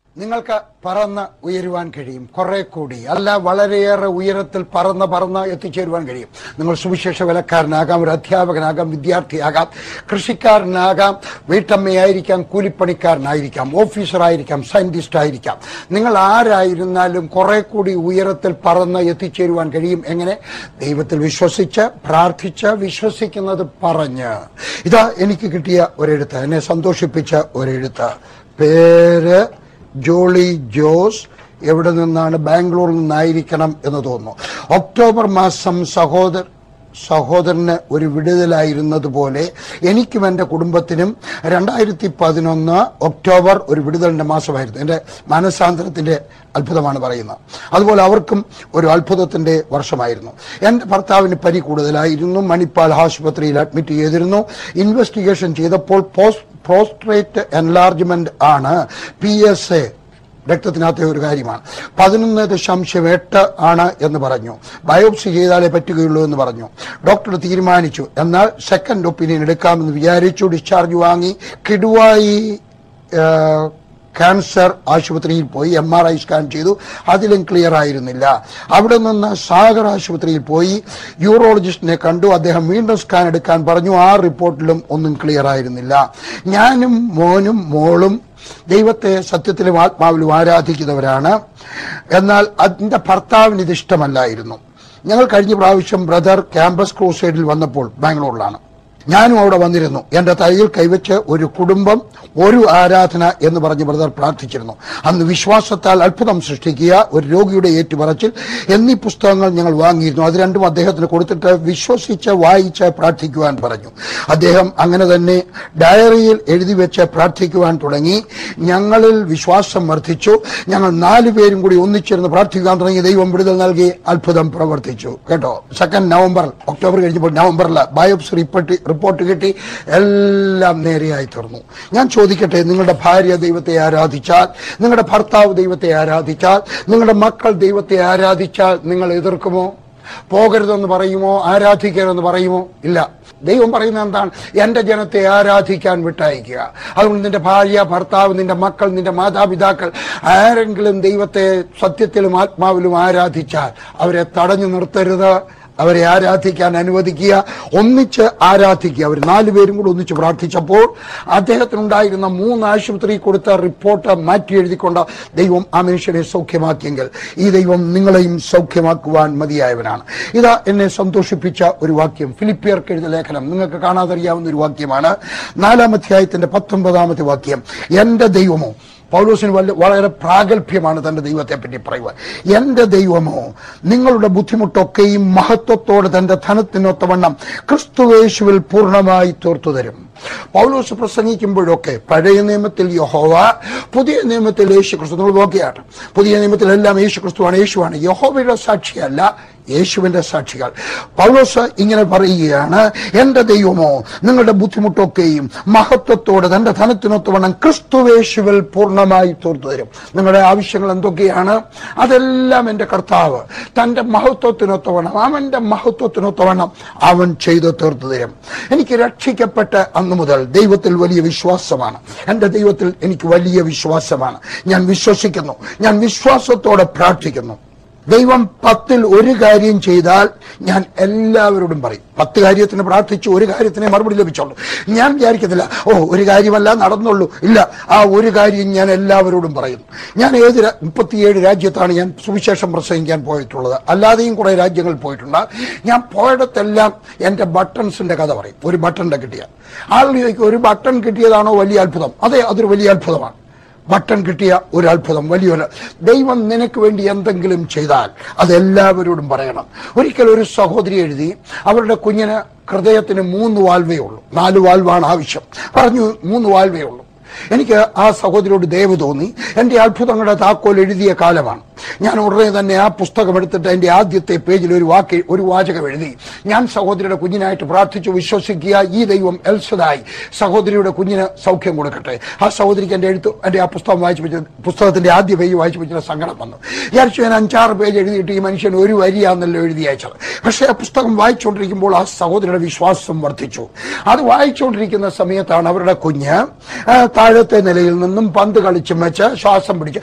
നിങ്ങൾക്ക് പറന്ന് ഉയരുവാൻ കഴിയും കുറെ കൂടി അല്ല വളരെയേറെ ഉയരത്തിൽ പറന്ന് പറന്ന് എത്തിച്ചേരുവാൻ കഴിയും നിങ്ങൾ സുവിശേഷ വിലക്കാരനാകാം ഒരു അധ്യാപകനാകാം വിദ്യാർത്ഥിയാകാം കൃഷിക്കാരനാകാം വീട്ടമ്മയായിരിക്കാം കൂലിപ്പണിക്കാരനായിരിക്കാം ഓഫീസറായിരിക്കാം സയന്റിസ്റ്റ് ആയിരിക്കാം നിങ്ങൾ ആരായിരുന്നാലും കുറെ കൂടി ഉയരത്തിൽ പറന്ന് എത്തിച്ചേരുവാൻ കഴിയും എങ്ങനെ ദൈവത്തിൽ വിശ്വസിച്ച് പ്രാർത്ഥിച്ച് വിശ്വസിക്കുന്നത് പറഞ്ഞ് ഇതാ എനിക്ക് കിട്ടിയ ഒരെഴുത്ത് എന്നെ സന്തോഷിപ്പിച്ച ഒരെഴുത്ത് പേര് ജോളി ജോസ് എവിടെ നിന്നാണ് ബാംഗ്ലൂരിൽ നിന്നായിരിക്കണം എന്ന് തോന്നുന്നു ഒക്ടോബർ മാസം സഹോദർ സഹോദരന് ഒരു വിടുതലായിരുന്നത് പോലെ എനിക്കും എൻ്റെ കുടുംബത്തിനും രണ്ടായിരത്തി പതിനൊന്ന് ഒക്ടോബർ ഒരു വിടുതലിന്റെ മാസമായിരുന്നു എൻ്റെ മാനസാന്തരത്തിന്റെ അത്ഭുതമാണ് പറയുന്നത് അതുപോലെ അവർക്കും ഒരു അത്ഭുതത്തിന്റെ വർഷമായിരുന്നു എൻ്റെ ഭർത്താവിന് പനി കൂടുതലായിരുന്നു മണിപ്പാൽ ആശുപത്രിയിൽ അഡ്മിറ്റ് ചെയ്തിരുന്നു ഇൻവെസ്റ്റിഗേഷൻ ചെയ്തപ്പോൾ പോസ്റ്റ് പ്രോസ്ട്രേറ്റ് എൻലാർജ്മെന്റ് ആണ് പി എസ് എ രക്തത്തിനകത്തെ ഒരു കാര്യമാണ് പതിനൊന്ന് ദശാംശം എട്ട് ആണ് എന്ന് പറഞ്ഞു ബയോപ്സി ചെയ്താലേ പറ്റുകയുള്ളൂ എന്ന് പറഞ്ഞു ഡോക്ടർ തീരുമാനിച്ചു എന്നാൽ സെക്കൻഡ് ഒപ്പീനിയൻ എടുക്കാമെന്ന് വിചാരിച്ചു ഡിസ്ചാർജ് വാങ്ങി കിടുവായി ഏഹ്, ക്യാൻസർ ആശുപത്രിയിൽ പോയി എം ആർ ഐ സ്കാൻ ചെയ്തു അതിലും ക്ലിയർ ആയിരുന്നില്ല അവിടെ നിന്ന് സാഗർ ആശുപത്രിയിൽ പോയി യൂറോളജിസ്റ്റിനെ കണ്ടു അദ്ദേഹം വീണ്ടും സ്കാൻ എടുക്കാൻ പറഞ്ഞു ആ റിപ്പോർട്ടിലും ഒന്നും ക്ലിയർ ആയിരുന്നില്ല ഞാനും മോനും മോളും ദൈവത്തെ സത്യത്തിലും ആത്മാവിലും ആരാധിക്കുന്നവരാണ് എന്നാൽ അതിന്റെ ഭർത്താവിന് ഇത് ഇഷ്ടമല്ലായിരുന്നു ഞങ്ങൾ കഴിഞ്ഞ പ്രാവശ്യം ബ്രദർ ക്യാമ്പസ് ക്രൂസൈഡിൽ വന്നപ്പോൾ ബാംഗ്ലൂരിലാണ് ഞാനും അവിടെ വന്നിരുന്നു എന്റെ തലയിൽ കൈവച്ച് ഒരു കുടുംബം ഒരു ആരാധന എന്ന് പറഞ്ഞ് ബ്രദർ പ്രാർത്ഥിച്ചിരുന്നു അന്ന് വിശ്വാസത്താൽ അത്ഭുതം സൃഷ്ടിക്കുക ഒരു രോഗിയുടെ ഏറ്റുപറച്ചിൽ എന്നീ പുസ്തകങ്ങൾ ഞങ്ങൾ വാങ്ങിയിരുന്നു അത് രണ്ടും അദ്ദേഹത്തിന് കൊടുത്തിട്ട് വിശ്വസിച്ച് വായിച്ച് പ്രാർത്ഥിക്കുവാൻ പറഞ്ഞു അദ്ദേഹം അങ്ങനെ തന്നെ ഡയറിയിൽ എഴുതി വെച്ച് പ്രാർത്ഥിക്കുവാൻ തുടങ്ങി ഞങ്ങളിൽ വിശ്വാസം വർദ്ധിച്ചു ഞങ്ങൾ നാലു പേരും കൂടി ഒന്നിച്ചിരുന്ന് പ്രാർത്ഥിക്കാൻ തുടങ്ങി ദൈവം വിടുതൽ നൽകി അത്ഭുതം പ്രവർത്തിച്ചു കേട്ടോ സെക്കൻഡ് നവംബർ ഒക്ടോബർ കഴിഞ്ഞപ്പോൾ നവംബറിൽ ബയോപ്സി റിപ്പോർട്ട് റിപ്പോർട്ട് കിട്ടി എല്ലാം നേരെയായി തീർന്നു ഞാൻ ചോദിക്കട്ടെ നിങ്ങളുടെ ഭാര്യ ദൈവത്തെ ആരാധിച്ചാൽ നിങ്ങളുടെ ഭർത്താവ് ദൈവത്തെ ആരാധിച്ചാൽ നിങ്ങളുടെ മക്കൾ ദൈവത്തെ ആരാധിച്ചാൽ നിങ്ങൾ എതിർക്കുമോ പോകരുതെന്ന് പറയുമോ ആരാധിക്കരുതെന്ന് പറയുമോ ഇല്ല ദൈവം പറയുന്നത് എന്താണ് എന്റെ ജനത്തെ ആരാധിക്കാൻ വിട്ടയക്കുക അതുകൊണ്ട് നിന്റെ ഭാര്യ ഭർത്താവ് നിന്റെ മക്കൾ നിന്റെ മാതാപിതാക്കൾ ആരെങ്കിലും ദൈവത്തെ സത്യത്തിലും ആത്മാവിലും ആരാധിച്ചാൽ അവരെ തടഞ്ഞു നിർത്തരുത് അവരെ ആരാധിക്കാൻ അനുവദിക്കുക ഒന്നിച്ച് ആരാധിക്കുക അവർ നാലുപേരും കൂടി ഒന്നിച്ച് പ്രാർത്ഥിച്ചപ്പോൾ അദ്ദേഹത്തിനുണ്ടായിരുന്ന മൂന്ന് ആശുപത്രി കൊടുത്ത റിപ്പോർട്ട് മാറ്റി എഴുതിക്കൊണ്ട് ദൈവം ആ മനുഷ്യനെ സൗഖ്യമാക്കിയെങ്കിൽ ഈ ദൈവം നിങ്ങളെയും സൗഖ്യമാക്കുവാൻ മതിയായവനാണ് ഇതാ എന്നെ സന്തോഷിപ്പിച്ച ഒരു വാക്യം ഫിലിപ്പിയർക്ക് എഴുതിയ ലേഖനം നിങ്ങൾക്ക് കാണാതറിയാവുന്ന ഒരു വാക്യമാണ് നാലാം അധ്യായത്തിന്റെ പത്തൊമ്പതാമത്തെ വാക്യം എന്റെ ദൈവമോ പൗലോസിന് വല്ല വളരെ പ്രാഗൽഭ്യമാണ് തന്റെ ദൈവത്തെ പറ്റി പറയുവാൻ എന്റെ ദൈവമോ നിങ്ങളുടെ ബുദ്ധിമുട്ടൊക്കെയും മഹത്വത്തോടെ തന്റെ ധനത്തിനൊത്തവണ്ണം ക്രിസ്തുവേശുവിൽ പൂർണ്ണമായി തീർത്തു തരും പൗലോസ് പ്രസംഗിക്കുമ്പോഴൊക്കെ പഴയ നിയമത്തിൽ യഹോവ പുതിയ നിയമത്തിൽ യേശു ക്രിസ്തു നിങ്ങൾ നോക്കിയാട്ട് പുതിയ നിയമത്തിലെല്ലാം യേശു ക്രിസ്തുവാണ് യേശുവാണ് യഹോവയുടെ സാക്ഷിയല്ല യേശുവിന്റെ സാക്ഷികൾ പൗലോസ് ഇങ്ങനെ പറയുകയാണ് എന്റെ ദൈവമോ നിങ്ങളുടെ ബുദ്ധിമുട്ടൊക്കെയും മഹത്വത്തോടെ തന്റെ ധനത്തിനൊത്തവണ്ണം ക്രിസ്തുവേശുവിൽ പൂർണ്ണമായി തീർത്തു തരും നിങ്ങളുടെ ആവശ്യങ്ങൾ എന്തൊക്കെയാണ് അതെല്ലാം എന്റെ കർത്താവ് തന്റെ മഹത്വത്തിനൊത്തവണ്ണം അവന്റെ മഹത്വത്തിനൊത്തവണ്ണം അവൻ ചെയ്തു തീർത്തു തരും എനിക്ക് രക്ഷിക്കപ്പെട്ട് അന്നു മുതൽ ദൈവത്തിൽ വലിയ വിശ്വാസമാണ് എന്റെ ദൈവത്തിൽ എനിക്ക് വലിയ വിശ്വാസമാണ് ഞാൻ വിശ്വസിക്കുന്നു ഞാൻ വിശ്വാസത്തോടെ പ്രാർത്ഥിക്കുന്നു ദൈവം പത്തിൽ ഒരു കാര്യം ചെയ്താൽ ഞാൻ എല്ലാവരോടും പറയും പത്ത് കാര്യത്തിന് പ്രാർത്ഥിച്ചു ഒരു കാര്യത്തിനെ മറുപടി ലഭിച്ചോളൂ ഞാൻ വിചാരിക്കത്തില്ല ഓ ഒരു കാര്യമല്ല നടന്നുള്ളൂ ഇല്ല ആ ഒരു കാര്യം ഞാൻ എല്ലാവരോടും പറയുന്നു ഞാൻ ഏത് രാ- മുപ്പത്തിയേഴ് രാജ്യത്താണ് ഞാൻ സുവിശേഷം പ്രസംഗിക്കാൻ പോയിട്ടുള്ളത് അല്ലാതെയും കുറെ രാജ്യങ്ങളിൽ പോയിട്ടുണ്ട് ഞാൻ പോയിടത്തെല്ലാം എന്റെ ബട്ടൺസിന്റെ കഥ പറയും ഒരു ബട്ടന്റെ കിട്ടിയ ആളുകൾ ചോദിക്കും ഒരു ബട്ടൺ കിട്ടിയതാണോ വലിയ അത്ഭുതം അതെ അതൊരു വലിയ അത്ഭുതമാണ് ബട്ടൺ കിട്ടിയ ഒരു അത്ഭുതം വലിയൊരു ദൈവം നിനക്ക് വേണ്ടി എന്തെങ്കിലും ചെയ്താൽ അത് എല്ലാവരോടും പറയണം ഒരിക്കൽ ഒരു സഹോദരി എഴുതി അവരുടെ കുഞ്ഞിന് ഹൃദയത്തിന് മൂന്ന് വാൽവേ ഉള്ളൂ നാല് വാൽവാണ് ആവശ്യം പറഞ്ഞു മൂന്ന് വാൽവേ ഉള്ളൂ എനിക്ക് ആ സഹോദരിയോട് ദയവ് തോന്നി എന്റെ അത്ഭുതങ്ങളുടെ താക്കോൽ എഴുതിയ കാലമാണ് ഞാൻ ഉടനെ തന്നെ ആ പുസ്തകം എടുത്തിട്ട് എന്റെ ആദ്യത്തെ പേജിൽ ഒരു വാക്ക് ഒരു വാചകം എഴുതി ഞാൻ സഹോദരിയുടെ കുഞ്ഞിനായിട്ട് പ്രാർത്ഥിച്ചു വിശ്വസിക്കുക ഈ ദൈവം എൽസതായി സഹോദരിയുടെ കുഞ്ഞിന് സൗഖ്യം കൊടുക്കട്ടെ ആ സഹോദരിക്ക് എന്റെ എഴുത്ത് എന്റെ ആ പുസ്തകം വായിച്ചു വെച്ച പുസ്തകത്തിന്റെ ആദ്യ പേജ് വായിച്ചു വെച്ചിട്ട് സങ്കടം വന്നു വിചാരിച്ചു ഞാൻ അഞ്ചാറ് പേജ് എഴുതിയിട്ട് ഈ മനുഷ്യൻ ഒരു വരിയാന്നല്ലോ എഴുതി അയച്ചത് പക്ഷേ ആ പുസ്തകം വായിച്ചുകൊണ്ടിരിക്കുമ്പോൾ ആ സഹോദരിയുടെ വിശ്വാസം വർദ്ധിച്ചു അത് വായിച്ചുകൊണ്ടിരിക്കുന്ന സമയത്താണ് അവരുടെ കുഞ്ഞ് ആ, താഴത്തെ നിലയിൽ നിന്നും പന്ത് കളിച്ചും വെച്ച് ശ്വാസം പിടിച്ച്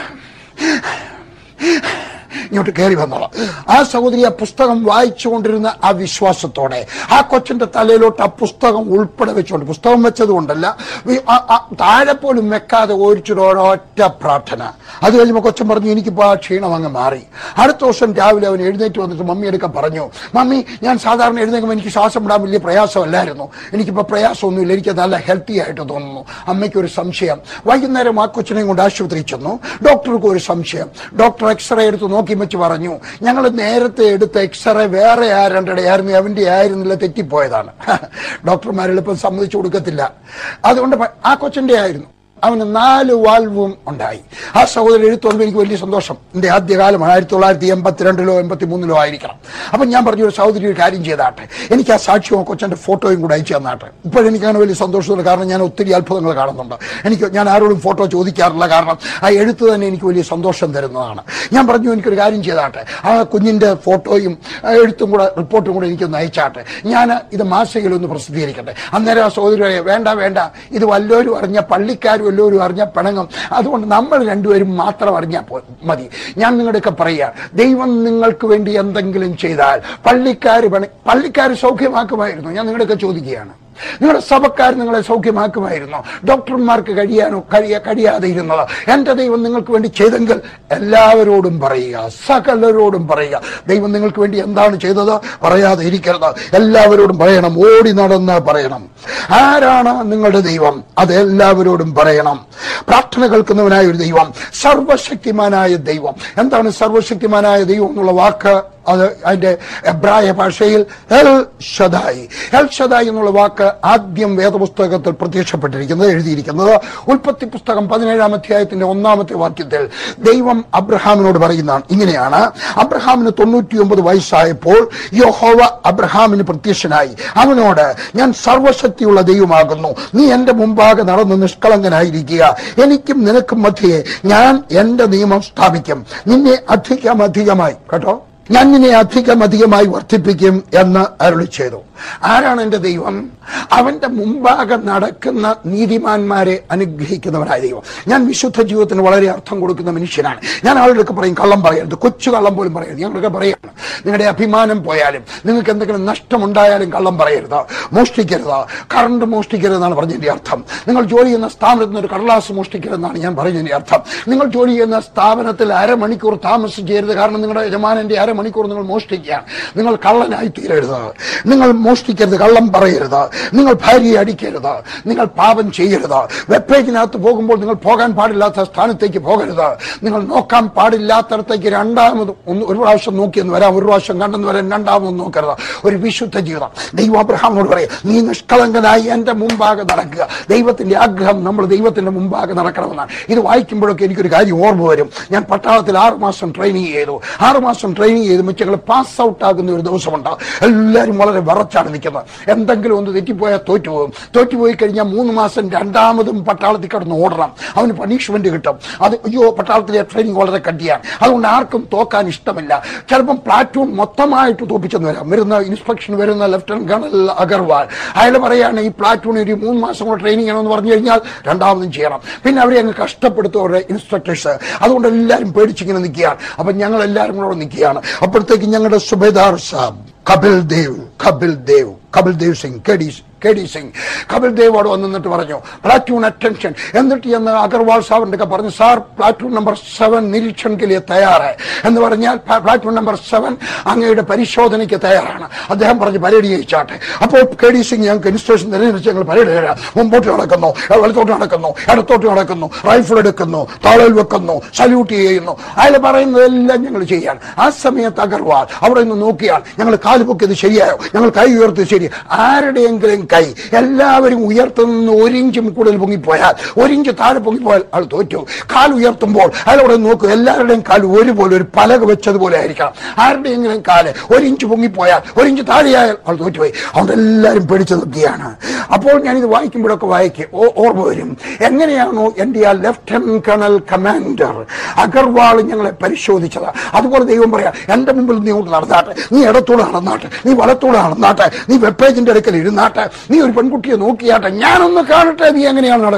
ഇങ്ങോട്ട് കയറി വന്നോളാം ആ സഹോദരി ആ പുസ്തകം വായിച്ചുകൊണ്ടിരുന്ന ആ വിശ്വാസത്തോടെ ആ കൊച്ചിന്റെ തലയിലോട്ട് ആ പുസ്തകം ഉൾപ്പെടെ വെച്ചുകൊണ്ട് പുസ്തകം വെച്ചതുകൊണ്ടല്ല വി- ആ- ആ താഴെ പോലും വെക്കാതെ ഓരിച്ചൊരൊറ്റ പ്രാർത്ഥന അത് കഴിഞ്ഞപ്പോൾ കൊച്ചൻ പറഞ്ഞു എനിക്കിപ്പോൾ ആ ക്ഷീണം അങ്ങ് മാറി അടുത്ത ദിവസം രാവിലെ അവൻ എഴുന്നേറ്റ് വന്നിട്ട് മമ്മി എടുക്കാൻ പറഞ്ഞു മമ്മി ഞാൻ സാധാരണ എഴുന്നേക്കുമ്പോൾ എനിക്ക് ശ്വാസം വിടാൻ വലിയ പ്രയാസമല്ലായിരുന്നു എനിക്കിപ്പോൾ പ്രയാസമൊന്നുമില്ല എനിക്ക് നല്ല ഹെൽത്തി ആയിട്ട് തോന്നുന്നു അമ്മയ്ക്ക് ഒരു സംശയം വൈകുന്നേരം ആ കൊച്ചിനെയും കൊണ്ട് ആശുപത്രിയിൽ ചെന്നു ഡോക്ടർക്ക് ഒരു സംശയം ഡോക്ടർ എക്സ്റേ എടുത്ത് നോക്കി വെച്ച് പറഞ്ഞു ഞങ്ങൾ നേരത്തെ എടുത്ത എക്സ്റേ വേറെ ആരണ്ടയുടെ ആയിരുന്നു അവന്റെ ആയിരുന്നില്ല തെറ്റിപ്പോയതാണ് ഡോക്ടർമാർ എളുപ്പം സമ്മതിച്ചു കൊടുക്കത്തില്ല അതുകൊണ്ട് പ- ആ കൊച്ചിന്റെ ആയിരുന്നു അവന് നാല് വാൽവും ഉണ്ടായി ആ സഹോദരൻ എഴുത്തു വന്നപ്പോൾ എനിക്ക് വലിയ സന്തോഷം എന്റെ ആദ്യകാലമാണ് ആയിരത്തി തൊള്ളായിരത്തി എൺപത്തിരണ്ടിലോ എൺപത്തി മൂന്നിലോ ആയിരിക്കണം അപ്പം ഞാൻ പറഞ്ഞു ഒരു സഹോദരി ഒരു കാര്യം ചെയ്താട്ടെ എനിക്ക് ആ സാക്ഷ്യവും കൊച്ചന്റെ ഫോട്ടോയും കൂടെ അയച്ചു തന്നാട്ടെ ഇപ്പോഴെനിക്ക് അങ്ങനെ വലിയ സന്തോഷമുള്ള കാരണം ഞാൻ ഒത്തിരി അത്ഭുതങ്ങൾ കാണുന്നുണ്ട് എനിക്ക് ഞാൻ ആരോടും ഫോട്ടോ ചോദിക്കാറില്ല കാരണം ആ എഴുത്ത് തന്നെ എനിക്ക് വലിയ സന്തോഷം തരുന്നതാണ് ഞാൻ പറഞ്ഞു എനിക്കൊരു കാര്യം ചെയ്താട്ടെ ആ കുഞ്ഞിന്റെ ഫോട്ടോയും ആ എഴുത്തും കൂടെ റിപ്പോർട്ടും കൂടെ എനിക്കൊന്ന് അയച്ചാട്ടെ ഞാൻ ഇത് മാസികയിൽ ഒന്ന് പ്രസിദ്ധീകരിക്കട്ടെ അന്നേരം ആ സഹോദരി വേണ്ട വേണ്ട ഇത് വല്ലവരും അറിഞ്ഞ പള്ളിക്കാരും വല്ലവരും അറിഞ്ഞ പിണങ്ങും അതുകൊണ്ട് നമ്മൾ രണ്ടുപേരും മാത്രം അറിഞ്ഞാൽ പോ- മതി ഞാൻ നിങ്ങളുടെയൊക്കെ പറയുക ദൈവം നിങ്ങൾക്ക് വേണ്ടി എന്തെങ്കിലും ചെയ്താൽ പള്ളിക്കാർ പണി പള്ളിക്കാർ സൗഖ്യമാക്കുമായിരുന്നു ഞാൻ നിങ്ങളുടെയൊക്കെ ചോദിക്കുകയാണ് നിങ്ങളുടെ സഭക്കാർ നിങ്ങളെ സൗഖ്യമാക്കുമായിരുന്നു ഡോക്ടർമാർക്ക് കഴിയാനോ കഴിയ കഴിയാതെ ഇരുന്നത് എന്റെ ദൈവം നിങ്ങൾക്ക് വേണ്ടി ചെയ്തെങ്കിൽ എല്ലാവരോടും പറയുക സകലരോടും പറയുക ദൈവം നിങ്ങൾക്ക് വേണ്ടി എന്താണ് ചെയ്തത് പറയാതെ ഇരിക്കരുത് എല്ലാവരോടും പറയണം ഓടി നടന്ന് പറയണം ആരാണ് നിങ്ങളുടെ ദൈവം അത് എല്ലാവരോടും പറയണം പ്രാർത്ഥന കേൾക്കുന്നവനായ ഒരു ദൈവം സർവശക്തിമാനായ ദൈവം എന്താണ് സർവശക്തിമാനായ ദൈവം എന്നുള്ള വാക്ക് അത് അതിന്റെ എബ്രായ ഭാഷയിൽ എൽ ഷദായി എൽ ഷദായി എന്നുള്ള വാക്ക് ആദ്യം വേദപുസ്തകത്തിൽ പ്രത്യക്ഷപ്പെട്ടിരിക്കുന്നത് എഴുതിയിരിക്കുന്നത് ഉൽപ്പത്തി പുസ്തകം പതിനേഴാം അധ്യായത്തിന്റെ ഒന്നാമത്തെ വാക്യത്തിൽ ദൈവം അബ്രഹാമിനോട് പറയുന്നതാണ് ഇങ്ങനെയാണ് അബ്രഹാമിന് തൊണ്ണൂറ്റിയൊമ്പത് വയസ്സായപ്പോൾ യഹോവ അബ്രഹാമിന് പ്രത്യക്ഷനായി അവനോട് ഞാൻ സർവശക്തിയുള്ള ദൈവമാകുന്നു നീ എന്റെ മുമ്പാകെ നടന്ന് നിഷ്കളങ്കനായിരിക്കുക എനിക്കും നിനക്കും മധ്യയെ ഞാൻ എന്റെ നിയമം സ്ഥാപിക്കും നിന്നെ അധികം അധികമായി കേട്ടോ ഞാൻ നിന്നെ അധികം അധികമായി വർദ്ധിപ്പിക്കും എന്ന് അരുളി ചെയ്തു ആരാണ് എന്റെ ദൈവം അവന്റെ മുമ്പാകെ നടക്കുന്ന നീതിമാന്മാരെ അനുഗ്രഹിക്കുന്നവനായ ദൈവം ഞാൻ വിശുദ്ധ ജീവിതത്തിന് വളരെ അർത്ഥം കൊടുക്കുന്ന മനുഷ്യനാണ് ഞാൻ ആളുകൾക്ക് പറയും കള്ളം പറയരുത് കൊച്ചു കള്ളം പോലും പറയരുത് ഞങ്ങളൊക്കെ പറയാണ് നിങ്ങളുടെ അഭിമാനം പോയാലും നിങ്ങൾക്ക് എന്തെങ്കിലും നഷ്ടമുണ്ടായാലും കള്ളം പറയരുത് മോഷ്ടിക്കരുത് കറണ്ട് മോഷ്ടിക്കരുതെന്നാണ് പറഞ്ഞതിന്റെ അർത്ഥം നിങ്ങൾ ജോലി ചെയ്യുന്ന സ്ഥാപനത്തിൽ നിന്ന് ഒരു കടലാസ് മോഷ്ടിക്കരുതെന്നാണ് ഞാൻ പറഞ്ഞതിന്റെ അർത്ഥം നിങ്ങൾ ജോലി ചെയ്യുന്ന സ്ഥാപനത്തിൽ അരമണിക്കൂർ താമസിച്ചേരുത് കാരണം നിങ്ങളുടെ യജമാനന്റെ അരമണിക്കൂർ നിങ്ങൾ മോഷ്ടിക്കുകയാണ് നിങ്ങൾ കള്ളനായി തീരരുത് നിങ്ങൾ മോഷ്ടിക്കരുത് കള്ളം പറയരുത് നിങ്ങൾ ഭാര്യയെ അടിക്കരുത് നിങ്ങൾ പാപം ചെയ്യരുത് വെബ് പേജിനകത്ത് പോകുമ്പോൾ നിങ്ങൾ പോകാൻ പാടില്ലാത്ത സ്ഥാനത്തേക്ക് പോകരുത് നിങ്ങൾ നോക്കാൻ പാടില്ലാത്തടത്തേക്ക് രണ്ടാമത് ഒന്ന് ഒരു പ്രാവശ്യം നോക്കിയെന്ന് വരാം ഒരു പ്രാവശ്യം കണ്ടെന്ന് വരാൻ രണ്ടാമത് നോക്കരുത് ഒരു വിശുദ്ധ ജീവിതം ദൈവം അബ്രഹാമിനോട് പറയും നീ നിഷ്കളങ്കനായി എന്റെ മുമ്പാകെ നടക്കുക ദൈവത്തിന്റെ ആഗ്രഹം നമ്മൾ ദൈവത്തിന്റെ മുമ്പാകെ നടക്കണമെന്നാണ് ഇത് വായിക്കുമ്പോഴൊക്കെ എനിക്കൊരു കാര്യം ഓർമ്മ വരും ഞാൻ പട്ടാളത്തിൽ ആറ് മാസം ട്രെയിനിങ് ചെയ്തു ആറ് മാസം ട്രെയിനിങ് ചെയ്ത് മിച്ചങ്ങൾ പാസ് ഔട്ട് ആകുന്ന ഒരു ദിവസമുണ്ട് എല്ലാവരും വളരെ വിറച്ചാണ് നിൽക്കുന്നത് എന്തെങ്കിലും ഒന്ന് തെറ്റിപ്പോയാൽ തോറ്റുപോകും തോറ്റുപോയി കഴിഞ്ഞാൽ മൂന്ന് മാസം രണ്ടാമതും പട്ടാളത്തിൽ കിടന്ന് ഓടണം അവന് പണിഷ്മെന്റ് കിട്ടും അത് അയ്യോ പട്ടാളത്തിലെ ട്രെയിനിങ് വളരെ കട്ടിയാണ് അതുകൊണ്ട് ആർക്കും തോക്കാൻ ഇഷ്ടമില്ല ചിലപ്പം പ്ലാറ്റൂൺ മൊത്തമായിട്ട് തോപ്പിച്ചെന്ന് വരാം വരുന്ന ഇൻസ്പെക്ഷൻ വരുന്ന ലെഫ്റ്റനന്റ് കേണൽ അഗർവാൾ അയാൾ പറയാണ് ഈ പ്ലാറ്റൂൺ ഒരു മൂന്ന് മാസം കൂടെ ട്രെയിനിങ് ചെയ്യണമെന്ന് പറഞ്ഞു കഴിഞ്ഞാൽ രണ്ടാമതും ചെയ്യണം പിന്നെ അവരെ അങ്ങ് കഷ്ടപ്പെടുത്തും അവരുടെ ഇൻസ്ട്രക്ടേഴ്സ് അതുകൊണ്ട് എല്ലാവരും പേടിച്ചിങ്ങനെ നിൽക്കുകയാണ് അപ്പൊ ഞങ്ങൾ എല്ലാവരും കൂടെ നിൽക്കുകയാണ് അപ്പോഴത്തേക്ക് ഞങ്ങളുടെ subedar saab Kapil Dev Kapil Dev Kapil Dev Singh K D K D Singh Kapil Dev അവിടെ വന്ന് നിന്നിട്ട് പറഞ്ഞു പ്ലാറ്റൂൺ അറ്റൻഷൻ എന്നിട്ട് എന്ന് അഗർവാൾ സാറിന്റെ ഒക്കെ പറഞ്ഞു സാർ പ്ലാറ്റൂൺ നമ്പർ സെവൻ നിരീക്ഷൺ കെലിയെ തയ്യാറ് എന്ന് പറഞ്ഞാൽ പ്ലാ- പ്ലാറ്റൂൺ നമ്പർ സെവൻ അങ്ങയുടെ പരിശോധനയ്ക്ക് തയ്യാറാണ് അദ്ദേഹം പറഞ്ഞ് പരേഡ് ചെയ്യിച്ചാട്ടെ അപ്പോൾ കെ ഡി സിംഗ് ഞങ്ങൾക്ക് ഇൻസ്ട്രക്ഷൻ തിരഞ്ഞെടുത്ത് ഞങ്ങൾ പരേഡ് ചെയ്യാം മുമ്പോട്ട് നടക്കുന്നു വലത്തോട്ട് നടക്കുന്നു ഇടത്തോട്ട് നടക്കുന്നു റൈഫിൾ എടുക്കുന്നു താളയിൽ വെക്കുന്നു സല്യൂട്ട് ചെയ്യുന്നു അയാൾ പറയുന്നതെല്ലാം ഞങ്ങൾ ചെയ്യാൻ ആ സമയത്ത് അഗർവാൾ അവിടെ നിന്ന് നോക്കിയാൽ ഞങ്ങൾ കാല് പൊക്കിയത് ശരിയായോ ഞങ്ങൾ കൈ ഉയർത്തിയത് ശരി ആരുടെയെങ്കിലും കൈ എല്ലാവരും ഉയർത്തുന്ന ഒരിഞ്ചും കൂടുതൽ പൊങ്ങിപ്പോയാൽ ഒരിഞ്ച് താഴെ പൊങ്ങിപ്പോയാൽ ആൾ തോറ്റു കാൽ ഉയർത്തുമ്പോൾ അയാളവിടെ നോക്കും എല്ലാവരുടെയും കാൽ ഒരുപോലെ ഒരു പലക വെച്ചതുപോലെ ആയിരിക്കണം ആരുടെയെങ്കിലും കാല് ഒരിഞ്ച് പൊങ്ങിപ്പോയാൽ ഒരിഞ്ച് താഴെയായാൽ ആൾ തോറ്റുപോയി അതുകൊണ്ട് എല്ലാവരും പേടിച്ചു നിൽക്കുകയാണ് അപ്പോൾ ഞാനിത് വായിക്കുമ്പോഴൊക്കെ വായിക്കും ഓ- ഓർമ്മ വരും എങ്ങനെയാണോ എന്റെ ആ ലെഫ്റ്റനന്റ് കേണൽ കമാൻഡർ അഗർവാൾ ഞങ്ങളെ പരിശോധിച്ചത് അതുപോലെ ദൈവം പറയാം എന്റെ മുമ്പിൽ നീ കൊണ്ട് നടന്നാട്ടെ നീ ഇടത്തോടെ നടന്നാട്ടെ നീ വലത്തോടെ നടന്നാട്ടെ നീ വെബ് പേജിന്റെ അടുക്കൽ ഇരുന്നാട്ടെ നീ ഒരു പെൺകുട്ടിയെ നോക്കിയാട്ടെ ഞാനൊന്ന് കാണട്ടെ നീ എങ്ങനെയാണ് നടക്കുന്നത്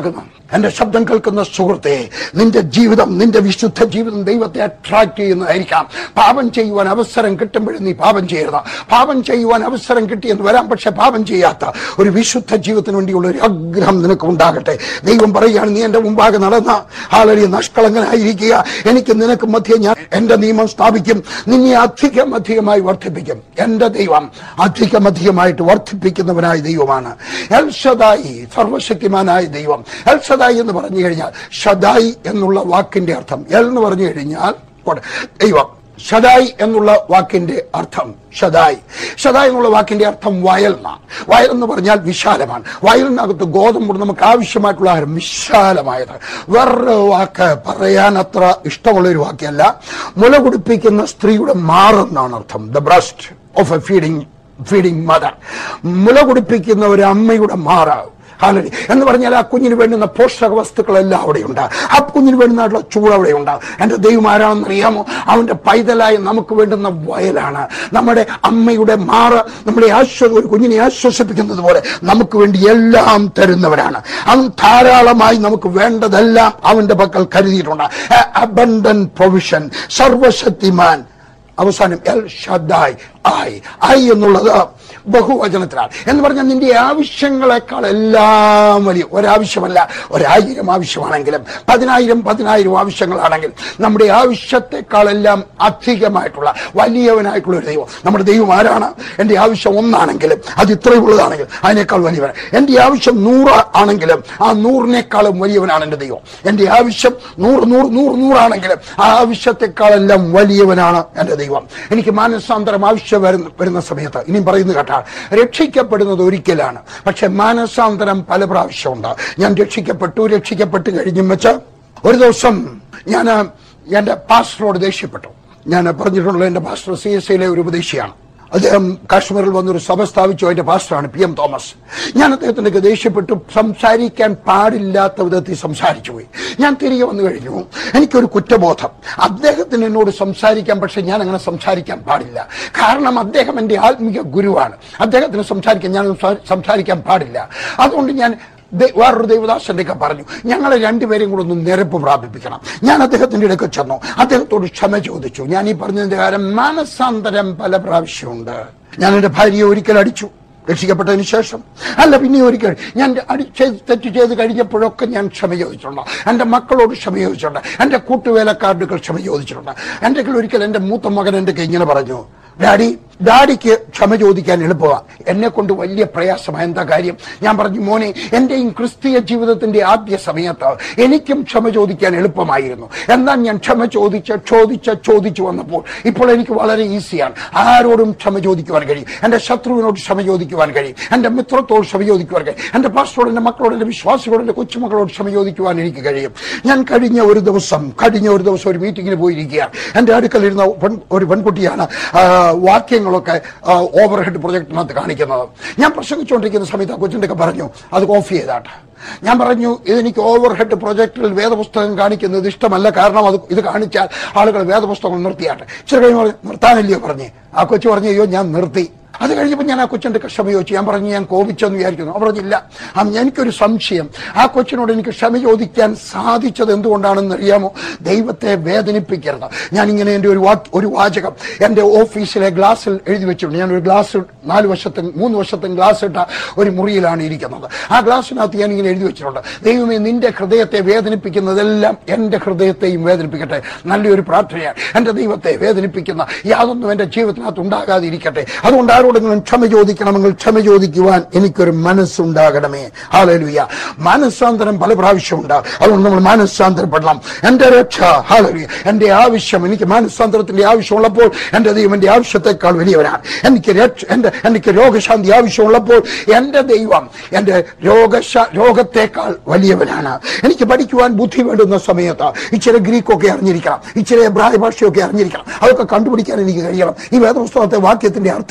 എന്റെ ശബ്ദം കേൾക്കുന്ന സുഹൃത്തെ നിന്റെ ജീവിതം നിന്റെ വിശുദ്ധ ജീവിതം ദൈവത്തെ അട്രാക്ട് ചെയ്യുന്നതായിരിക്കാം പാപം ചെയ്യുവാൻ അവസരം കിട്ടുമ്പോഴും നീ പാപം ചെയ്യരുത് പാപം ചെയ്യുവാൻ അവസരം കിട്ടിയെന്ന് വരാം പക്ഷെ പാപം ചെയ്യാത്ത ഒരു വിശുദ്ധ ജീവിതത്തിന് വേണ്ടിയുള്ള ഒരു ആഗ്രഹം നിനക്ക് ഉണ്ടാകട്ടെ ദൈവം പറയുകയാണ് നീ എന്റെ മുമ്പാകെ നടന്ന ആളറിയ നഷ്കളങ്കനായിരിക്കുക എനിക്ക് നിനക്ക് മധ്യ ഞാൻ എന്റെ നിയമം സ്ഥാപിക്കും നിന്നെ അധികം അധികമായി വർദ്ധിപ്പിക്കും എന്റെ ദൈവം അധികം അധികമായിട്ട് വർദ്ധിപ്പിക്കുന്നവനായ ദൈവമാണ് എൽ ഷദായി സർവശക്തിമാനായ ദൈവം എൽ ഷദായി എന്ന് പറഞ്ഞു കഴിഞ്ഞാൽ ഷദായി എന്നുള്ള വാക്കിന്റെ അർത്ഥം എൽ എന്ന് പറഞ്ഞു കഴിഞ്ഞാൽ പോട്ടെ, ദൈവം ഷദായി എന്നുള്ള വാക്കിന്റെ അർത്ഥം ഷദായി ഷദായി എന്നുള്ള വാക്കിന്റെ അർത്ഥം വയൽ എന്നാണ് വയൽ എന്ന് പറഞ്ഞാൽ വിശാലമാണ് വയലിനകത്ത് ഗോതമ്പ് നമുക്ക് ആവശ്യമായിട്ടുള്ള ആഹാരം വിശാലമായത് വേറൊരു വാക്ക് പറയാൻ അത്ര ഇഷ്ടമുള്ള ഒരു വാക്കല്ല മുല കുടിപ്പിക്കുന്ന സ്ത്രീയുടെ മാറെന്നാണ് അർത്ഥം the breast of a feeding feeding mother മുല കുടിപ്പിക്കുന്ന ഒരു അമ്മയുടെ മാറ ഹാലരി എന്ന് പറഞ്ഞാൽ ആ കുഞ്ഞിന് വേണ്ടുന്ന പോഷക വസ്തുക്കളെല്ലാം അവിടെയുണ്ട് ആ കുഞ്ഞിന് വേണ്ടുന്നതായിട്ടുള്ള ചൂട് അവിടെയുണ്ട് എന്റെ ദൈവം ആരാണെന്ന് അറിയാമോ അവന്റെ പൈതലായി നമുക്ക് വേണ്ടുന്ന വയലാണ് നമ്മുടെ അമ്മയുടെ മാറ നമ്മുടെ ആശ്വ ഒരു കുഞ്ഞിനെ ആശ്വസിപ്പിക്കുന്നത് പോലെ നമുക്ക് വേണ്ടി എല്ലാം തരുന്നവരാണ് അവൻ ധാരാളമായി നമുക്ക് വേണ്ടതെല്ലാം അവന്റെ പക്കൽ കരുതിയിട്ടുണ്ട് അബണ്ടൻ പ്രൊവിഷൻ സർവശക്തിമാൻ അവസാനം എൽ ഷദായ് ആയി ആയി എന്നുള്ളത് ബഹുവചനത്തിലാണ് എന്ന് പറഞ്ഞാൽ നിന്റെ ആവശ്യങ്ങളെക്കാൾ എല്ലാം വലിയ ഒരാവശ്യമല്ല ഒരായിരം ആവശ്യമാണെങ്കിലും പതിനായിരം പതിനായിരം ആവശ്യങ്ങളാണെങ്കിൽ നമ്മുടെ ആവശ്യത്തെക്കാളെല്ലാം അധികമായിട്ടുള്ള വലിയവനായിട്ടുള്ള ഒരു ദൈവം നമ്മുടെ ദൈവം ആരാണ് എൻ്റെ ആവശ്യം ഒന്നാണെങ്കിലും അത് ഇത്രയുള്ളതാണെങ്കിൽ അതിനേക്കാൾ വലിയവൻ എൻ്റെ ആവശ്യം നൂറ് ആണെങ്കിലും ആ നൂറിനേക്കാളും വലിയവനാണ് എൻ്റെ ദൈവം എൻ്റെ ആവശ്യം നൂറ് നൂറ് നൂറ് നൂറാണെങ്കിലും ആ ആവശ്യത്തെക്കാളെല്ലാം വലിയവനാണ് എൻ്റെ ദൈവം എനിക്ക് മാനസാന്തരം ആവശ്യം വരുന്ന വരുന്ന സമയത്ത് ഇനിയും പറയുന്നത് കേട്ടാൽ രക്ഷിക്കപ്പെടുന്നത് ഒരിക്കലാണ് പക്ഷെ മാനസാന്തരം പല പ്രാവശ്യമുണ്ട് ഞാൻ രക്ഷിക്കപ്പെട്ടു രക്ഷിക്കപ്പെട്ട് കഴിഞ്ഞും വെച്ച് ഒരു ദിവസം ഞാൻ എൻ്റെ പാസ്റ്ററോട് ദേഷ്യപ്പെട്ടു ഞാൻ പറഞ്ഞിട്ടുള്ള എൻ്റെ പാസ്റ്റർ സി എസ് ഐയിലെ ഒരു ഉപദേശിയാണ് അദ്ദേഹം കാശ്മീരിൽ വന്നൊരു സഭ സ്ഥാപിച്ചു അതിന്റെ പാസ്റ്ററാണ് പി എം തോമസ് ഞാൻ അദ്ദേഹത്തിനൊക്കെ ദേഷ്യപ്പെട്ടു സംസാരിക്കാൻ പാടില്ലാത്ത വിധത്തിൽ സംസാരിച്ചു പോയി ഞാൻ തിരികെ വന്നു കഴിഞ്ഞു എനിക്കൊരു കുറ്റബോധം അദ്ദേഹത്തിന് എന്നോട് സംസാരിക്കാൻ പക്ഷെ ഞാൻ അങ്ങനെ സംസാരിക്കാൻ പാടില്ല കാരണം അദ്ദേഹം എൻ്റെ ആത്മീയ ഗുരുവാണ് അദ്ദേഹത്തിന് സംസാരിക്കാൻ ഞാൻ സംസാ- സംസാരിക്കാൻ പാടില്ല അതുകൊണ്ട് ഞാൻ ദൈ- വേറൊരു ദൈവദാസന്റെ ഒക്കെ പറഞ്ഞു ഞങ്ങളെ രണ്ടുപേരും കൂടെ ഒന്ന് നിരപ്പ് പ്രാപിപ്പിക്കണം ഞാൻ അദ്ദേഹത്തിന്റെ ഇടയ്ക്ക് ചെന്നു അദ്ദേഹത്തോട് ക്ഷമ ചോദിച്ചു ഞാൻ ഈ പറഞ്ഞതിന്റെ കാര്യം മാനസാന്തരം പല പ്രാവശ്യമുണ്ട് ഞാൻ എന്റെ ഭാര്യയെ ഒരിക്കൽ അടിച്ചു രക്ഷിക്കപ്പെട്ടതിന് ശേഷം അല്ല പിന്നെ ഒരിക്കൽ ഞാൻ അടി ചെയ്ത് തെറ്റ് ചെയ്ത് കഴിഞ്ഞപ്പോഴൊക്കെ ഞാൻ ക്ഷമ ചോദിച്ചിട്ടുണ്ട് എൻ്റെ മക്കളോട് ക്ഷമ ചോദിച്ചിട്ടുണ്ട് എൻ്റെ കൂട്ടുവേലക്കാരുടെ ക്ഷമ ചോദിച്ചിട്ടുണ്ട് എൻ്റെ ഒരിക്കൽ എൻ്റെ മൂത്ത മകൻ എൻ്റെ ഇങ്ങനെ പറഞ്ഞു ഡാഡി ഡാഡിക്ക് ക്ഷമ ചോദിക്കാൻ എളുപ്പമാണ് എന്നെ കൊണ്ട് വലിയ പ്രയാസമാണ് എന്താ കാര്യം ഞാൻ പറഞ്ഞു മോനെ എന്റെയും ക്രിസ്തീയ ജീവിതത്തിന്റെ ആദ്യ സമയത്ത് എനിക്കും ക്ഷമ ചോദിക്കാൻ എളുപ്പമായിരുന്നു എന്നാൽ ഞാൻ ക്ഷമ ചോദിച്ച് ചോദിച്ച് ചോദിച്ചു വന്നപ്പോൾ ഇപ്പോൾ എനിക്ക് വളരെ ഈസിയാണ് ആരോടും ക്ഷമ ചോദിക്കുവാൻ കഴിയും എന്റെ ശത്രുവിനോട് ക്ഷമ ചോദിക്കുവാൻ കഴിയും എന്റെ മിത്രത്തോട് ക്ഷമ ചോദിക്കുവാൻ കഴിയും എന്റെ പാസ്റ്ററോട് എന്റെ മക്കളോട് എന്റെ വിശ്വാസികളോട് എന്റെ കൊച്ചുമക്കളോട് ക്ഷമ ചോദിക്കുവാൻ എനിക്ക് കഴിയും ഞാൻ കഴിഞ്ഞ ഒരു ദിവസം കഴിഞ്ഞ ഒരു ദിവസം ഒരു മീറ്റിങ്ങിന് പോയിരിക്കുകയാണ് എന്റെ അടുക്കലിരുന്ന പെൺ- ഒരു പെൺകുട്ടിയാണ് ആ, വാക്യങ്ങളൊക്കെ ഓവർ ഹെഡ് പ്രൊജക്ടിനകത്ത് കാണിക്കുന്നത് ഞാൻ പ്രസംഗിച്ചുകൊണ്ടിരിക്കുന്ന സമയത്ത് ആ കൊച്ചിൻ്റെ ഒക്കെ പറഞ്ഞു അത് ഓഫ് ചെയ്താട്ടെ ഞാൻ പറഞ്ഞു ഇതെനിക്ക് ഓവർ ഹെഡ് പ്രൊജക്ടിൽ വേദപുസ്തകം കാണിക്കുന്നത് ഇഷ്ടമല്ല കാരണം അത് ഇത് കാണിച്ചാൽ ആളുകൾ വേദപുസ്തകം നിർത്തിയാട്ടെ ഇച്ചിരി കഴിഞ്ഞ് പറഞ്ഞു, നിർത്താനില്ലയോ പറഞ്ഞേ ആ കൊച്ചു പറഞ്ഞു അയ്യോ ഞാൻ നിർത്തി അത് കഴിഞ്ഞപ്പോൾ ഞാൻ ആ കൊച്ചിന്റെ ക്ഷമ ചോദിച്ചു ഞാൻ പറഞ്ഞു ഞാൻ കോപിച്ചെന്ന് വിചാരിക്കുന്നു അവർ പറഞ്ഞില്ല ആ, എനിക്കൊരു സംശയം ആ കൊച്ചിനോട് എനിക്ക് ക്ഷമ ചോദിക്കാൻ സാധിച്ചത് എന്തുകൊണ്ടാണെന്ന് അറിയാമോ ദൈവത്തെ വേദനിപ്പിക്കരുത് ഞാനിങ്ങനെ എൻ്റെ ഒരു വാ- ഒരു വാചകം എൻ്റെ ഓഫീസിലെ ഗ്ലാസ്സിൽ എഴുതി വെച്ചിട്ടുണ്ട് ഞാൻ ഒരു ഗ്ലാസ് നാല് വശത്തും മൂന്ന് വശത്തും ഗ്ലാസ് ഇട്ട ഒരു മുറിയിലാണ് ഇരിക്കുന്നത് ആ ഗ്ലാസ്സിനകത്ത് ഞാൻ ഇങ്ങനെ എഴുതി വെച്ചിട്ടുണ്ട് ദൈവമേ നിന്റെ ഹൃദയത്തെ വേദനിപ്പിക്കുന്നതെല്ലാം എൻ്റെ ഹൃദയത്തെയും വേദനിപ്പിക്കട്ടെ നല്ലൊരു പ്രാർത്ഥനയാണ് എൻ്റെ ദൈവത്തെ വേദനിപ്പിക്കുന്ന യാതൊന്നും എൻ്റെ ജീവിതത്തിനകത്ത് ഉണ്ടാകാതിരിക്കട്ടെ അതുകൊണ്ട് ആരോടെങ്കിലും ക്ഷമ ചോദിക്കണമെങ്കിൽ ക്ഷമ ചോദിക്കുവാൻ എനിക്കൊരു മനസ്സുണ്ടാകണമേ ഹാലലുയ മനസ്സാന്തരം പല പ്രാവശ്യമുണ്ട് അതുകൊണ്ട് നമ്മൾ മാനസാന്തരപ്പെടണം എൻ്റെ രക്ഷ ഹാലലുയ എൻ്റെ ആവശ്യം എനിക്ക് മാനസാന്തരത്തിന്റെ ആവശ്യമുള്ളപ്പോൾ എൻ്റെ ദൈവം എൻ്റെ ആവശ്യത്തെക്കാൾ വലിയവനാണ് എനിക്ക് രക്ഷ എൻ്റെ എനിക്ക് രോഗശാന്തി ആവശ്യമുള്ളപ്പോൾ എൻ്റെ ദൈവം എൻ്റെ രോഗശ രോഗത്തെക്കാൾ വലിയവനാണ് എനിക്ക് പഠിക്കുവാൻ ബുദ്ധി വേണ്ടുന്ന സമയത്ത് ഇച്ചിരി ഗ്രീക്കൊക്കെ അറിഞ്ഞിരിക്കണം ഇച്ചിരി എബ്രായ ഭാഷയൊക്കെ അറിഞ്ഞിരിക്കണം അതൊക്കെ കണ്ടുപിടിക്കാൻ എനിക്ക് കഴിയണം ഈ വേദപുസ്തകത്തെ വാക്യത്തിന്റെ അർത്ഥം എന്താണെന്ന്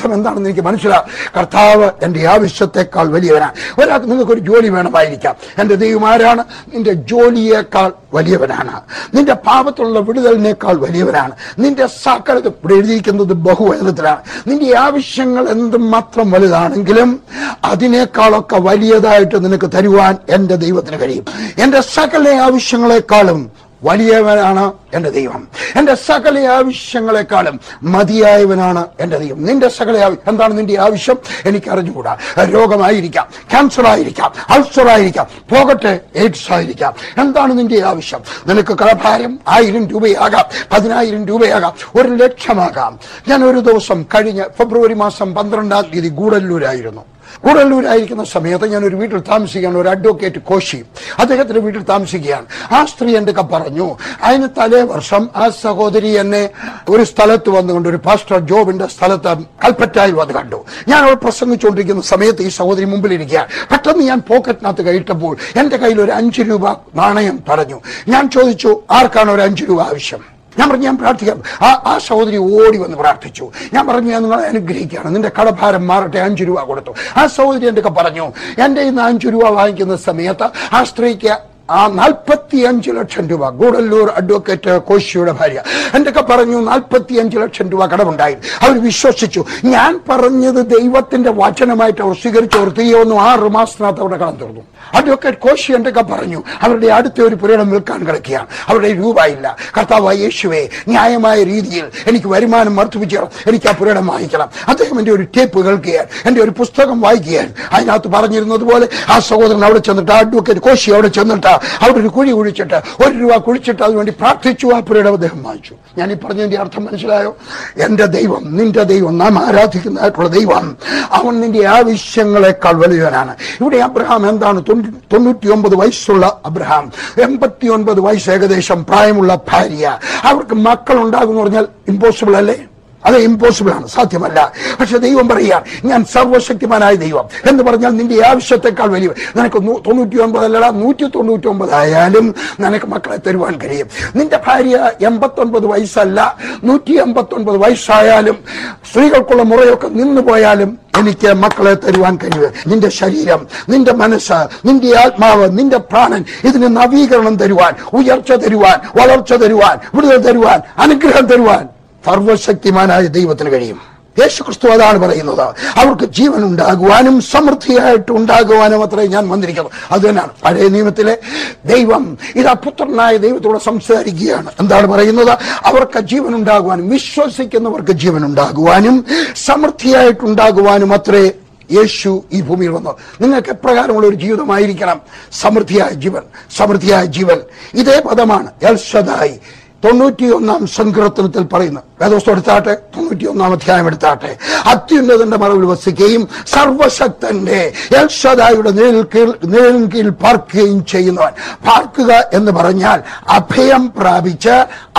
എന്ന് എനിക്ക് മനസ്സിലാവും കർത്താവ് എന്റെ ആവശ്യത്തെക്കാൾ വലിയവനാണ് ഒരാൾക്ക് നിങ്ങൾക്ക് ഒരു ജോലി വേണമായിരിക്കാം എന്റെ ദൈവം ആരാണ് നിന്റെ ജോലിയേക്കാൾ വലിയവനാണ് നിന്റെ പാപത്തുള്ള വിടുതലിനേക്കാൾ വലിയവനാണ് നിന്റെ സകലതും ഇവിടെ എഴുതിയിരിക്കുന്നത് ബഹുവചനത്തിലാണ് നിന്റെ ആവശ്യങ്ങൾ എന്തും മാത്രം വലുതാണെങ്കിലും അതിനേക്കാളൊക്കെ വലിയതായിട്ട് നിനക്ക് തരുവാൻ എന്റെ ദൈവത്തിന് കഴിയും എന്റെ സകല ആവശ്യങ്ങളെക്കാളും വലിയവനാണ് എന്റെ ദൈവം എന്റെ സകല ആവശ്യങ്ങളെക്കാളും മതിയായവനാണ് എന്റെ ദൈവം നിന്റെ സകല ആവ- എന്താണ് നിന്റെ ആവശ്യം എനിക്ക് അറിഞ്ഞുകൂടാ രോഗമായിരിക്കാം ക്യാൻസർ ആയിരിക്കാം അൾസർ ആയിരിക്കാം പോകട്ടെ എയ്ഡ്സ് ആയിരിക്കാം എന്താണ് നിന്റെ ആവശ്യം നിനക്ക് കടഭാരം ആയിരം രൂപയാകാം പതിനായിരം രൂപയാകാം ഒരു ലക്ഷമാകാം ഞാൻ ഒരു ദിവസം കഴിഞ്ഞ ഫെബ്രുവരി മാസം പന്ത്രണ്ടാം തീയതി ഗൂഡല്ലൂരായിരുന്നു കൂടല്ലൂരായിരിക്കുന്ന സമയത്ത് ഞാൻ ഒരു വീട്ടിൽ താമസിക്കുകയാണ് ഒരു അഡ്വക്കേറ്റ് കോശി അദ്ദേഹത്തിന്റെ വീട്ടിൽ താമസിക്കുകയാണ് ആ സ്ത്രീ എന്റെ ഒക്കെ പറഞ്ഞു അതിന് തലേ വർഷം ആ സഹോദരി എന്നെ ഒരു സ്ഥലത്ത് വന്നുകൊണ്ട് ഒരു പാസ്റ്റർ ജോബിന്റെ സ്ഥലത്ത് കൽപ്പറ്റയിൽ വന്ന് കണ്ടു ഞാൻ അവൾ പ്രസംഗിച്ചുകൊണ്ടിരിക്കുന്ന സമയത്ത് ഈ സഹോദരി മുമ്പിലിരിക്കുകയാണ് പെട്ടെന്ന് ഞാൻ പോക്കറ്റിനകത്ത് കയറ്റപ്പോൾ എന്റെ കയ്യിൽ ഒരു അഞ്ച് രൂപ നാണയം പറഞ്ഞു ഞാൻ ചോദിച്ചു ആർക്കാണ് ഒരു അഞ്ച് രൂപ ആവശ്യം ഞാൻ പറഞ്ഞു ഞാൻ പ്രാർത്ഥിക്കാം ആ ആ സഹോദരി ഓടി വന്ന് പ്രാർത്ഥിച്ചു ഞാൻ പറഞ്ഞു ഞാൻ നിങ്ങളെ അനുഗ്രഹിക്കുകയാണ് നിന്റെ കടഭാരം മാറട്ടെ അഞ്ചു രൂപ കൊടുത്തു ആ സഹോദരി എന്തൊക്കെ പറഞ്ഞു എന്റെ ഇന്ന് അഞ്ചു രൂപ വാങ്ങിക്കുന്ന സമയത്ത് ആ സ്ത്രീക്ക് ആ നാൽപ്പത്തി അഞ്ച് ലക്ഷം രൂപ ഗൂഡല്ലൂർ അഡ്വക്കേറ്റ് കോശിയുടെ ഭാര്യ എന്തൊക്കെ പറഞ്ഞു നാൽപ്പത്തി അഞ്ച് ലക്ഷം രൂപ കടമുണ്ടായി അവർ വിശ്വസിച്ചു ഞാൻ പറഞ്ഞത് ദൈവത്തിന്റെ വചനമായിട്ട് അവർ സ്വീകരിച്ചു അവർ തീയൊന്നും ആറ് മാസത്തിനകത്ത് അവിടെ കടം തീർന്നു അഡ്വക്കേറ്റ് കോശി എന്തൊക്കെ പറഞ്ഞു അവരുടെ അടുത്ത ഒരു പുരയിടം വിൽക്കാൻ കിടക്കുകയാണ് അവരുടെ രൂപ ഇല്ല കർത്താവ് യേശുവെ ന്യായമായ രീതിയിൽ എനിക്ക് വരുമാനം വർദ്ധിപ്പിക്കണം എനിക്ക് ആ പുരയിടം വാങ്ങിക്കണം അദ്ദേഹം എന്റെ ഒരു ടേപ്പ് കേൾക്കുകയാണ് എന്റെ ഒരു പുസ്തകം വായിക്കുകയാണ് അതിനകത്ത് പറഞ്ഞിരുന്നത് പോലെ ആ സഹോദരൻ അവിടെ ചെന്നിട്ട് ആ അഡ്വക്കേറ്റ് കോശി അവിടെ ചെന്നിട്ട് അവിടെ ഒരു കുഴി കുഴിച്ചിട്ട് ഒരു രൂപ കുഴിച്ചിട്ട് അതിനുവേണ്ടി പ്രാർത്ഥിച്ചു ആ പുരയിടം അദ്ദേഹം വാങ്ങിച്ചു ഞാൻ ഈ പറഞ്ഞതിന്റെ അർത്ഥം മനസ്സിലായോ എന്റെ ദൈവം നിന്റെ ദൈവം നാം ആരാധിക്കുന്നതായിട്ടുള്ള ദൈവം അവൻ നിന്റെ ആവശ്യങ്ങളെക്കാൾ വലിയവനാണ് ഇവിടെ അബ്രഹാം എന്താണ് തൊണ്ണൂറ്റി ഒമ്പത് വയസ്സുള്ള അബ്രഹാം എൺപത്തി ഒൻപത് വയസ്സ് ഏകദേശം പ്രായമുള്ള ഭാര്യ അവർക്ക് മക്കൾ ഉണ്ടാകുമെന്ന് പറഞ്ഞാൽ ഇമ്പോസിബിൾ അല്ലേ അത് ഇമ്പോസിബിൾ ആണ് സാധ്യമല്ല പക്ഷെ ദൈവം പറയുക ഞാൻ സർവശക്തിമാനായ ദൈവം എന്ന് പറഞ്ഞാൽ നിന്റെ ആവശ്യത്തെക്കാൾ വലിയ നിനക്ക് നൂ- തൊണ്ണൂറ്റി ഒമ്പത് അല്ലടാ നൂറ്റി തൊണ്ണൂറ്റി ഒമ്പത് ആയാലും നിനക്ക് മക്കളെ തരുവാൻ കഴിയും നിന്റെ ഭാര്യ എൺപത്തൊൻപത് വയസ്സല്ല നൂറ്റി എൺപത്തൊൻപത് വയസ്സായാലും സ്ത്രീകൾക്കുള്ള മുറയൊക്കെ നിന്നു പോയാലും എനിക്ക് മക്കളെ തരുവാൻ കഴിയും നിന്റെ ശരീരം നിന്റെ മനസ്സ് നിന്റെ ആത്മാവ് നിന്റെ പ്രാണൻ ഇതിന് നവീകരണം തരുവാൻ ഉയർച്ച തരുവാൻ വളർച്ച തരുവാൻ വിടുതൽ തരുവാൻ അനുഗ്രഹം തരുവാൻ സർവശക്തിമാനായ ദൈവത്തിന് കഴിയും യേശു ക്രിസ്തു അതാണ് പറയുന്നത് അവർക്ക് ജീവൻ ഉണ്ടാകുവാനും സമൃദ്ധിയായിട്ട് ഉണ്ടാകുവാനും അത്രേ ഞാൻ വന്നിരിക്കുന്നത് അത് തന്നെയാണ് പഴയ നിയമത്തിലെ ദൈവം ഇതാ പുത്രനായ ദൈവത്തോട് സംസാരിക്കുകയാണ് എന്താണ് പറയുന്നത് അവർക്ക് ജീവൻ ഉണ്ടാകുവാനും വിശ്വസിക്കുന്നവർക്ക് ജീവൻ ഉണ്ടാകുവാനും സമൃദ്ധിയായിട്ടുണ്ടാകുവാനും അത്രേ യേശു ഈ ഭൂമിയിൽ വന്നു നിങ്ങൾക്ക് എപ്രകാരമുള്ള ഒരു ജീവിതമായിരിക്കണം സമൃദ്ധിയായ ജീവൻ സമൃദ്ധിയായ ജീവൻ ഇതേ പദമാണ് എൽഷദായി തൊണ്ണൂറ്റിയൊന്നാം സങ്കീർത്തനത്തിൽ പറയുന്നു വേദോസ്തം എടുത്താട്ടെ തൊണ്ണൂറ്റിയൊന്നാം അധ്യായം എടുത്താട്ടെ അത്യുന്നതന്റെ മറവിൽ വസിക്കുകയും സർവശക്തന്റെ എൽഷദായുടെ നിഴൽ കീഴ് നിഴലിൻ കീഴിൽ പാർക്കുകയും ചെയ്യുന്നവൻ പാർക്കുക എന്ന് പറഞ്ഞാൽ അഭയം പ്രാപിച്ച്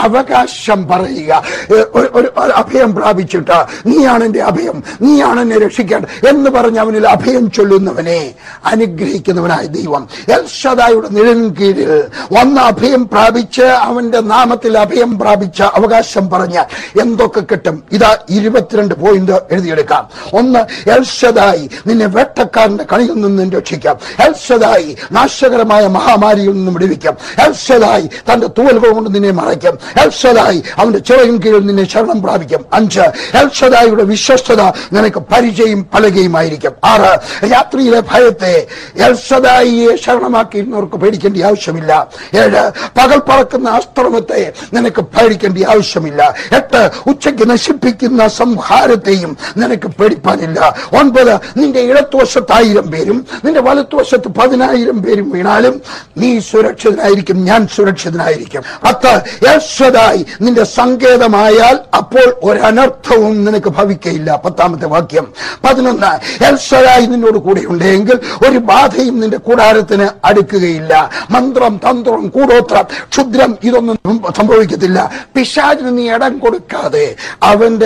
അവകാശം പറയുക ഏ, ഒരു- ഒരു ഒരു അഭയം പ്രാപിച്ചിട്ട് നീയാണ് എന്റെ അഭയം നീയാണ് എന്നെ രക്ഷിക്കേണ്ടത് എന്ന് പറഞ്ഞ് അവനിൽ അഭയം ചൊല്ലുന്നവനെ അനുഗ്രഹിക്കുന്നവനായ ദൈവം എൽഷദായുടെ നിഴലിൻ കീഴിൽ വന്ന അഭയം പ്രാപിച്ച് അവന്റെ നാമത്തിൽ അഭയം പ്രാപിച്ച അവകാശം പറഞ്ഞാൽ എന്തൊക്കെ കിട്ടും ഇതാ ഇരുപത്തിരണ്ട് പോയിന്റ് എഴുതിയെടുക്കാം ഒന്ന് എൽഷദായി നിന്നെ വേട്ടക്കാരന്റെ കണിയിൽ നിന്നും രക്ഷിക്കാം എൽഷദായി നാശകരമായ മഹാമാരിയിൽ നിന്നും വിടുവിക്കാം എൽഷദായി തന്റെ തൂവലുകൾ കൊണ്ട് നിന്നെ മറയ്ക്കും എൽഷദായി അവന്റെ ചിറകിൻ കീഴിൽ നിന്നെ ശരണം പ്രാപിക്കും അഞ്ച് എൽഷദായിയുടെ വിശ്വസ്തത നിനക്ക് പരിചയം പലകയുമായിരിക്കും ആറ് രാത്രിയിലെ ഭയത്തെ എൽഷദായിയെ ശരണമാക്കിയിരുന്നവർക്ക് പേടിക്കേണ്ട ആവശ്യമില്ല ഏഴ് പകൽ പറക്കുന്ന അസ്ത്രമത്തെ നിനക്ക് പേടിക്കേണ്ട ആവശ്യമില്ല എട്ട് ഉച്ചയ്ക്ക് നശിപ്പിക്കുന്ന സംഹാരത്തെയും നിനക്ക് പേടിപ്പാനില്ല ഒൻപത് നിന്റെ ഇടത്തുവശത്ത് ആയിരം പേരും നിന്റെ വലത്തുവശത്ത് പതിനായിരം പേരും വീണാലും നീ സുരക്ഷിതനായിരിക്കും ഞാൻ സുരക്ഷിതനായിരിക്കും പത്ത് യശ്വതായി നിന്റെ സങ്കേതമായാൽ അപ്പോൾ ഒരനർത്ഥവും നിനക്ക് ഭവിക്കയില്ല പത്താമത്തെ വാക്യം പതിനൊന്ന് എൽസരായി നിന്നോട് കൂടെ ഉണ്ടെങ്കിൽ ഒരു ബാധയും നിന്റെ കൂടാരത്തിന് അടുക്കുകയില്ല മന്ത്രം തന്ത്രം കൂടോത്രം ക്ഷുദ്രം ഇതൊന്നും സംഭവിക്കത്തില്ല പിശാചിന് നീ ഇടം കൊടുക്കാതെ അവന്റെ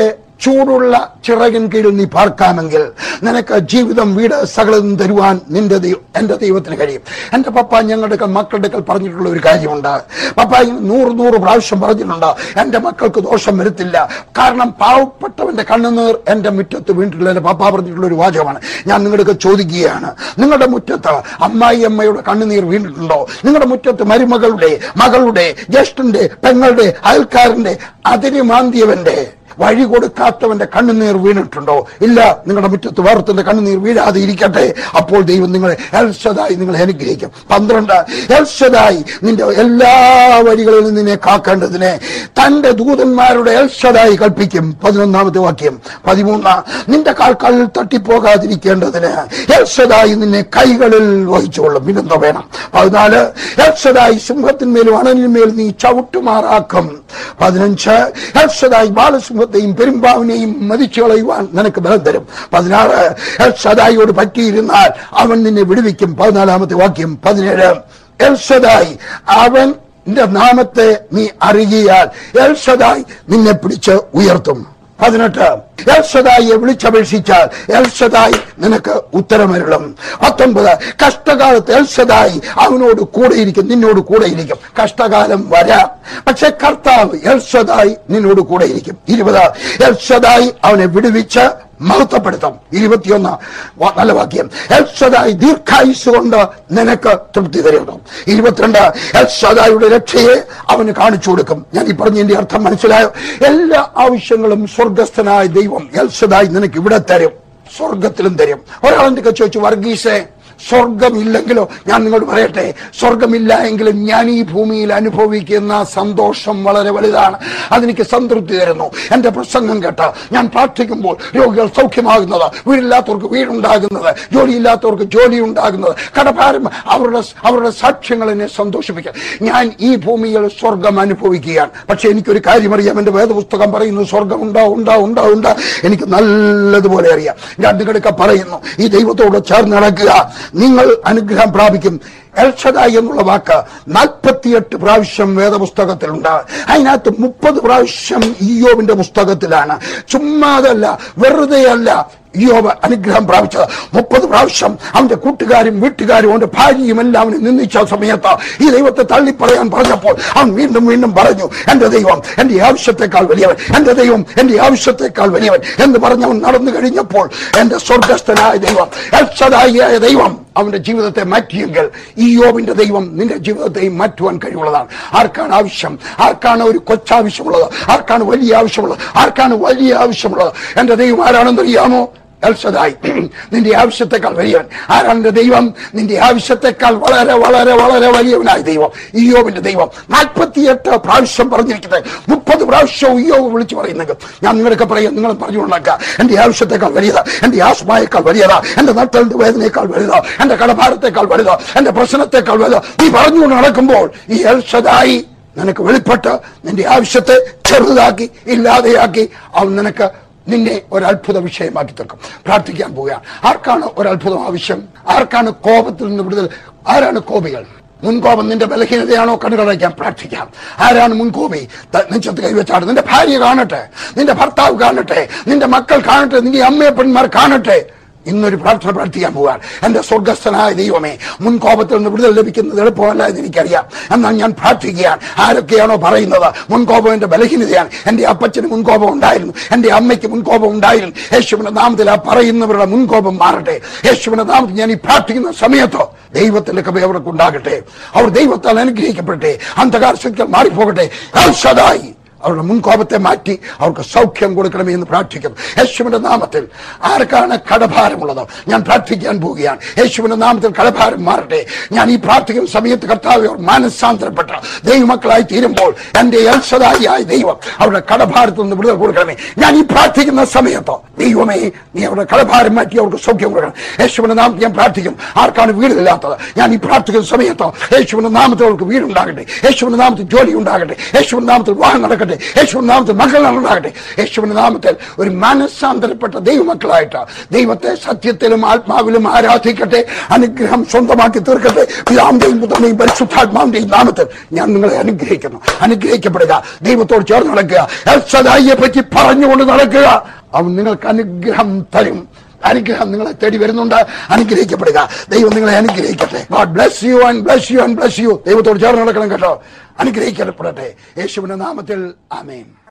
ചൂടുള്ള ചിറകിൻ കീഴിൽ നീ പാർക്കാമെങ്കിൽ നിനക്ക് ജീവിതം വീട് സകലതും തരുവാൻ നിന്റെ ദൈവം എന്റെ ദൈവത്തിന് കഴിയും എന്റെ പപ്പ ഞങ്ങളുടെ അടുക്കൽ മക്കളുടെ അടുക്കൽ പറഞ്ഞിട്ടുള്ള ഒരു കാര്യമുണ്ട് പപ്പ ഇങ്ങനെ നൂറ് നൂറ് പ്രാവശ്യം പറഞ്ഞിട്ടുണ്ട് എന്റെ മക്കൾക്ക് ദോഷം വരുത്തില്ല കാരണം പാവപ്പെട്ടവന്റെ കണ്ണുനീർ എന്റെ മുറ്റത്ത് വീണിട്ടില്ല എന്റെ പപ്പ പറഞ്ഞിട്ടുള്ള ഒരു വാചകമാണ് ഞാൻ നിങ്ങളുടെ ചോദിക്കുകയാണ് നിങ്ങളുടെ മുറ്റത്ത് അമ്മായി അമ്മയുടെ കണ്ണുനീർ വീണിട്ടുണ്ടോ നിങ്ങളുടെ മുറ്റത്ത് മരുമകളുടെ മകളുടെ ജ്യേഷ്ഠന്റെ പെങ്ങളുടെ അയൽക്കാരന്റെ അതിന് മാന്തിയവന്റെ വഴി കൊടുക്കാത്തവന്റെ കണ്ണുനീർ വീണിട്ടുണ്ടോ ഇല്ല നിങ്ങളുടെ മുറ്റത്ത് വേർത്തിന്റെ കണ്ണുനീർ വീഴാതെ ഇരിക്കട്ടെ അപ്പോൾ ദൈവം നിങ്ങളെ എൽസതായി നിങ്ങളെ അനുഗ്രഹിക്കും പന്ത്രണ്ട് എൽസതായി നിന്റെ എല്ലാ വഴികളിലും നിന്നെ കാക്കേണ്ടതിനെ തന്റെ ദൂതന്മാരുടെ എൽസതായി കൽപ്പിക്കും പതിനൊന്നാമത്തെ വാക്യം പതിമൂന്ന് നിന്റെ കാൽക്കാലിൽ തട്ടിപ്പോകാതിരിക്കേണ്ടതിന് എൽസതായി നിന്നെ കൈകളിൽ വഹിച്ചുകൊള്ളും പിന്നെന്തോ വേണം പതിനാല് എൽസതായി സിംഹത്തിന്മേലും അണലിന്മേൽ നീ ചവിട്ടുമാറാക്കും പതിനഞ്ച് എൽസതായി ബാലസിംഹത്തെയും പെരുമ്പാവിനെയും മതിച്ചു കളയുവാൻ നിനക്ക് ബലം തരും പതിനാറ് എൽസദായിയോട് പറ്റിയിരുന്നാൽ അവൻ നിന്നെ വിടുവിക്കും പതിനാലാമത്തെ വാക്യം പതിനേഴ് എൽസദായി അവൻ നിന്റെ നാമത്തെ നീ അറിയിയാൽ എൽസദായി നിന്നെ പിടിച്ച് ഉയർത്തും പതിനെട്ട് എൽസദായിയെ വിളിച്ചപേക്ഷിച്ചാൽ എൽസദായി നിനക്ക് ഉത്തരമരുളും പത്തൊൻപത് കഷ്ടകാലത്ത് എൽസദായി അവനോട് കൂടെയിരിക്കും നിന്നോട് കൂടെയിരിക്കും കഷ്ടകാലം വരാം പക്ഷെ കർത്താവ് എൽസദായി നിന്നോട് കൂടെയിരിക്കും ഇരുപത് എൽസദായി അവനെ വിടുവിച്ച് മഹത്വപ്പെടുത്തും ഇരുപത്തിയൊന്ന് വ- നല്ല വാക്യം എൽസദായി ദീർഘായുസ് കൊണ്ട് നിനക്ക് തൃപ്തി തരുന്നു ഇരുപത്തിരണ്ട് എൽസദായുടെ രക്ഷയെ അവന് കാണിച്ചു കൊടുക്കും ഞാൻ ഈ പറഞ്ഞതിന്റെ അർത്ഥം മനസ്സിലായോ എല്ലാ ആവശ്യങ്ങളും സ്വർഗസ്ഥനായ ദൈവം എൽസദായി നിനക്ക് ഇവിടെ തരും സ്വർഗത്തിലും തരും ഒരാളെന്റെ ചോദിച്ചു വർഗീസെ സ്വർഗമില്ലെങ്കിലോ ഞാൻ നിങ്ങളോട് പറയട്ടെ സ്വർഗമില്ല എങ്കിലും ഞാൻ ഈ ഭൂമിയിൽ അനുഭവിക്കുന്ന സന്തോഷം വളരെ വലുതാണ് അതെനിക്ക് സംതൃപ്തി തരുന്നു എന്റെ പ്രസംഗം കേട്ട് ഞാൻ പ്രാർത്ഥിക്കുമ്പോൾ രോഗികൾ സൗഖ്യമാകുന്നത് വീടില്ലാത്തവർക്ക് വീടുണ്ടാകുന്നത് ജോലിയില്ലാത്തവർക്ക് ജോലി ഉണ്ടാകുന്നത് കടഭാരം അവരുടെ അവരുടെ സാക്ഷ്യങ്ങൾ എന്നെ സന്തോഷിപ്പിക്കുക ഞാൻ ഈ ഭൂമിയിൽ സ്വർഗം അനുഭവിക്കുകയാണ് പക്ഷെ എനിക്കൊരു കാര്യം അറിയാം എന്റെ വേദപുസ്തകം പറയുന്നു സ്വർഗം ഉണ്ടോ ഉണ്ടോ ഉണ്ടോ ഉണ്ടോ എനിക്ക് നല്ലതുപോലെ അറിയാം ഞാൻ നിങ്ങളുടെ പറയുന്നു ഈ ദൈവത്തോട് ചേർന്ന് നടക്കുക നിങ്ങൾ അനുഗ്രഹം പ്രാപിക്കും എൽഷദായി എന്നുള്ള വാക്ക് നാൽപ്പത്തിയെട്ട് പ്രാവശ്യം വേദപുസ്തകത്തിലുണ്ട് അതിനകത്ത് മുപ്പത് പ്രാവശ്യം ഇയോബിന്റെ പുസ്തകത്തിലാണ് ചുമ്മാതല്ല വെറുതെയല്ല ഇയോബ് അനുഗ്രഹം പ്രാപിച്ചത് മുപ്പത് പ്രാവശ്യം അവന്റെ കൂട്ടുകാരും വീട്ടുകാരും അവന്റെ ഭാര്യയും എല്ലാം അവനെ നിന്ദിച്ച സമയത്ത് ഈ ദൈവത്തെ തള്ളിപ്പറയാൻ പറഞ്ഞപ്പോൾ അവൻ വീണ്ടും വീണ്ടും പറഞ്ഞു എന്റെ ദൈവം എന്റെ ആവശ്യത്തെക്കാൾ വലിയവൻ എന്റെ ദൈവം എന്റെ ആവശ്യത്തെക്കാൾ വലിയവൻ എന്ന് പറഞ്ഞവൻ നടന്നു കഴിഞ്ഞപ്പോൾ എന്റെ സ്വർഗസ്ഥനായ ദൈവം എൽസദായിയായ ദൈവം അവന്റെ ജീവിതത്തെ മാറ്റിയെങ്കിൽ ഈ യോബിന്റെ ദൈവം നിന്റെ ജീവിതത്തെയും മാറ്റുവാൻ കഴിവുള്ളതാണ് ആർക്കാണ് ആവശ്യം ആർക്കാണ് ഒരു കൊച്ചാവശ്യമുള്ളത് ആർക്കാണ് വലിയ ആവശ്യമുള്ളത് ആർക്കാണ് വലിയ ആവശ്യമുള്ളത് എന്റെ ദൈവം ആരാണെന്നറിയാമോ എൽസദായി നിന്റെ ആവശ്യത്തെക്കാൾ വലിയവൻ ആരാണ് നിന്റെ ദൈവം നിന്റെ ആവശ്യത്തെക്കാൾ വളരെ വളരെ വളരെ വലിയവനായ ദൈവം ഇയോബിന്റെ ദൈവം നാൽപ്പത്തിയെട്ട് പ്രാവശ്യം പറഞ്ഞിരിക്കുന്നത് മുപ്പത് പ്രാവശ്യവും ഇയോബ് വിളിച്ചു പറയുന്നെങ്കിൽ ഞാൻ നിങ്ങളൊക്കെ പറയാം നിങ്ങൾ പറഞ്ഞുകൊണ്ടാക്കുക എന്റെ ആവശ്യത്തെക്കാൾ വലിയതാ എന്റെ ആസ്മയേക്കാൾ വലിയതാ എന്റെ നട്ടലിന്റെ വേദനയേക്കാൾ വലുതാ എന്റെ കടഭാരത്തേക്കാൾ വലുതാ എന്റെ പ്രശ്നത്തെക്കാൾ വലുതാ നീ പറഞ്ഞുകൊണ്ട് നടക്കുമ്പോൾ ഈ എൽസദായി നിനക്ക് വെളിപ്പെട്ട് നിന്റെ ആവശ്യത്തെ ചെറുതാക്കി ഇല്ലാതെയാക്കി അവൻ നിനക്ക് നിന്നെ ഒരു അത്ഭുത വിഷയമാക്കി തീർക്കും പ്രാർത്ഥിക്കാൻ പോവുകയാണ് ആർക്കാണ് ഒരു അത്ഭുതം ആവശ്യം ആർക്കാണ് കോപത്തിൽ നിന്ന് വിടുതൽ ആരാണ് കോപികൾ മുൻകോപം നിന്റെ ബലഹീനതയാണോ കണ്ണുകളടയ്ക്കാൻ പ്രാർത്ഥിക്കാം ആരാണ് മുൻകോപി ത- നെഞ്ചത്ത് കൈവച്ചാട് നിന്റെ ഭാര്യ കാണട്ടെ നിന്റെ ഭർത്താവ് കാണട്ടെ നിന്റെ മക്കൾ കാണട്ടെ നിന്റെ അമ്മയപ്പന്മാർ കാണട്ടെ ഇന്നൊരു പ്രാർത്ഥന പ്രാർത്ഥിക്കാൻ പോകാൻ എന്റെ സ്വർഗസ്ഥനായ ദൈവമേ മുൻകോപത്തിൽ നിന്ന് വിടുതൽ ലഭിക്കുന്നത് എളുപ്പമല്ല എന്ന് എനിക്കറിയാം എന്നാൽ ഞാൻ പ്രാർത്ഥിക്കുകയാണ് ആരൊക്കെയാണോ പറയുന്നത് മുൻകോപം എന്റെ ബലഹീനതയാണ് എന്റെ അപ്പച്ചന് മുൻകോപം ഉണ്ടായിരുന്നു എന്റെ അമ്മയ്ക്ക് മുൻകോപം ഉണ്ടായിരുന്നു യേശുവിന്റെ നാമത്തിൽ ആ പറയുന്നവരുടെ മുൻകോപം മാറട്ടെ യേശുവിന്റെ നാമത്തിൽ ഞാൻ ഈ പ്രാർത്ഥിക്കുന്ന സമയത്ത് ദൈവത്തിന്റെ കൃപ അവർക്ക് ഉണ്ടാകട്ടെ അവർ ദൈവത്താൽ അനുഗ്രഹിക്കപ്പെടട്ടെ അന്ധകാര ശക്തികൾ മാറിപ്പോകട്ടെ ഔഷധായി അവരുടെ മുൻകോപത്തെ മാറ്റി അവർക്ക് സൗഖ്യം കൊടുക്കണമേ എന്ന് പ്രാർത്ഥിക്കും യേശുവിന്റെ നാമത്തിൽ ആർക്കാണ് കടഭാരമുള്ളത് ഞാൻ പ്രാർത്ഥിക്കാൻ പോവുകയാണ് യേശുവിന്റെ നാമത്തിൽ കടഭാരം മാറട്ടെ ഞാൻ ഈ പ്രാർത്ഥിക്കുന്ന സമയത്ത് കർത്താവ് അവർ മാനസാന്തരപ്പെട്ട ദൈവമക്കളായി തീരുമ്പോൾ എന്റെ യൽസതായിയായ ദൈവം അവരുടെ കടഭാരത്തിൽ നിന്ന് വിടുതൽ കൊടുക്കണമേ ഞാൻ ഈ പ്രാർത്ഥിക്കുന്ന സമയത്ത് ദൈവമേ നീ അവരുടെ കടഭാരം മാറ്റി അവർക്ക് സൗഖ്യം കൊടുക്കണം യേശുവിന്റെ നാമത്തിൽ ഞാൻ പ്രാർത്ഥിക്കും ആർക്കാണ് വീടില്ലാത്തത് ഞാൻ ഈ പ്രാർത്ഥിക്കുന്ന സമയത്ത് യേശുവിന്റെ നാമത്തിൽ അവർക്ക് വീടുണ്ടാകട്ടെ യേശുവിന്റെ നാമത്തിൽ ജോലി ഉണ്ടാകട്ടെ യേശുവിന്റെ നാമത്തിൽ വാഹനം നടക്കട്ടെ ഉണ്ടാകട്ടെ യേശുവിന്റെ നാമത്തിൽ മക്കൾ ഉണ്ടാകട്ടെ യേശുവിന്റെ നാമത്തിൽ ഒരു മനസ്സാന്തരപ്പെട്ട ദൈവമക്കളായിട്ട് ദൈവത്തെ സത്യത്തിലും ആത്മാവിലും ആരാധിക്കട്ടെ അനുഗ്രഹം സ്വന്തമാക്കി തീർക്കട്ടെ പിതാവിന്റെയും പുത്രനെയും പരിശുദ്ധാത്മാവിന്റെയും നാമത്തിൽ ഞാൻ നിങ്ങളെ അനുഗ്രഹിക്കുന്നു അനുഗ്രഹിക്കപ്പെടുക ദൈവത്തോട് ചേർന്ന് നടക്കുക എൽസദായിയെ പറ്റി പറഞ്ഞുകൊണ്ട് നടക്കുക അവൻ നിങ്ങൾക്ക് അനുഗ്രഹം തരും അനുഗ്രഹം നിങ്ങളെ തേടി വരുന്നുണ്ട് അനുഗ്രഹിക്കപ്പെടുക ദൈവം നിങ്ങളെ അനുഗ്രഹിക്കട്ടെ God bless you and bless you and bless you ദൈവത്തോട് ചേർന്ന് നടക്കണം കേട്ടോ അനുഗ്രഹിക്കപ്പെടട്ടെ യേശുവിന്റെ നാമത്തിൽ ആമേൻ